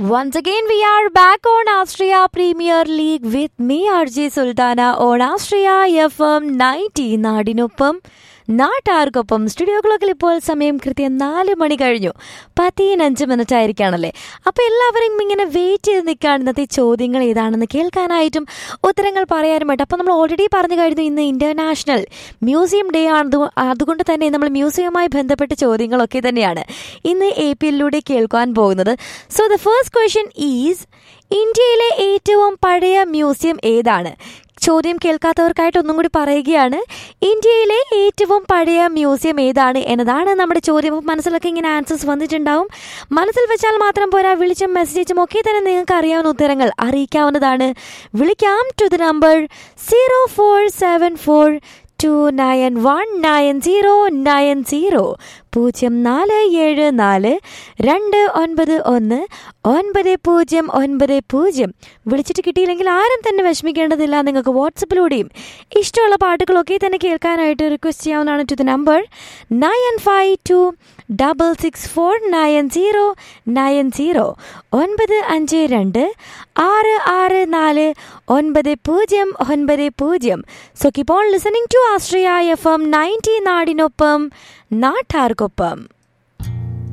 Once again, we are back on Austria Premier League with me, RJ Sultana, on Austria FM 90 നാടിനൊപ്പം നാട്ടാർക്കൊപ്പം studio ക്ലോക്കിൽ ഇപ്പോൾ സമയം കൃത്യം നാല് മണി കഴിഞ്ഞു പതിനഞ്ച് മിനിറ്റ് ആയിരിക്കാണല്ലേ അപ്പോൾ എല്ലാവരും ഇങ്ങനെ വെയിറ്റ് ചെയ്ത് നിൽക്കുകയാണ് ഇന്നത്തെ ചോദ്യങ്ങൾ ഏതാണെന്ന് കേൾക്കാനായിട്ടും ഉത്തരങ്ങൾ പറയാനുമായിട്ട് അപ്പോൾ നമ്മൾ ഓൾറെഡി പറഞ്ഞു കഴിഞ്ഞു ഇന്ന് ഇന്റർനാഷണൽ മ്യൂസിയം ഡേ ആണ് അതുകൊണ്ട് തന്നെ നമ്മൾ മ്യൂസിയവുമായി ബന്ധപ്പെട്ട ചോദ്യങ്ങളൊക്കെ തന്നെയാണ് ഇന്ന് എ പി എല്ലിലൂടെ കേൾക്കാൻ പോകുന്നത് so the first question is ഇന്ത്യയിലെ ഏറ്റവും പഴയ മ്യൂസിയം ഏതാണ് ചോദ്യം കേൾക്കാത്തവർക്കായിട്ട് ഒന്നും കൂടി പറയുകയാണ് ഇന്ത്യയിലെ ഏറ്റവും പഴയ മ്യൂസിയം ഏതാണ് എന്നതാണ് നമ്മുടെ ചോദ്യം അപ്പോൾ മനസ്സിലൊക്കെ ഇങ്ങനെ ആൻസേഴ്സ് വന്നിട്ടുണ്ടാവും മനസ്സിൽ വെച്ചാൽ മാത്രം പോരാ വിളിച്ചും മെസ്സേജും ഒക്കെ തന്നെ നിങ്ങൾക്ക് അറിയാവുന്ന ഉത്തരങ്ങൾ അറിയിക്കാവുന്നതാണ് വിളിക്കാം to the number zero four seven four two nine one nine zero nine zero പൂജ്യം നാല് ഏഴ് നാല് രണ്ട് ഒൻപത് ഒന്ന് ഒൻപത് പൂജ്യം ഒൻപത് പൂജ്യം വിളിച്ചിട്ട് കിട്ടിയില്ലെങ്കിൽ ആരും തന്നെ വിഷമിക്കേണ്ടതില്ല നിങ്ങൾക്ക് വാട്സപ്പിലൂടെയും ഇഷ്ടമുള്ള പാട്ടുകളൊക്കെ തന്നെ കേൾക്കാനായിട്ട് റിക്വസ്റ്റ് ചെയ്യാവുന്നതാണ് to the number nine five two double six four nine zero nine zero ഒൻപത് അഞ്ച് രണ്ട് ആറ് ആറ് നാല് ഒൻപത് പൂജ്യം ഒൻപത് പൂജ്യം so keep on listening to Austria F M ninety നാടിനൊപ്പം നാട്ടാർക്കൊപ്പം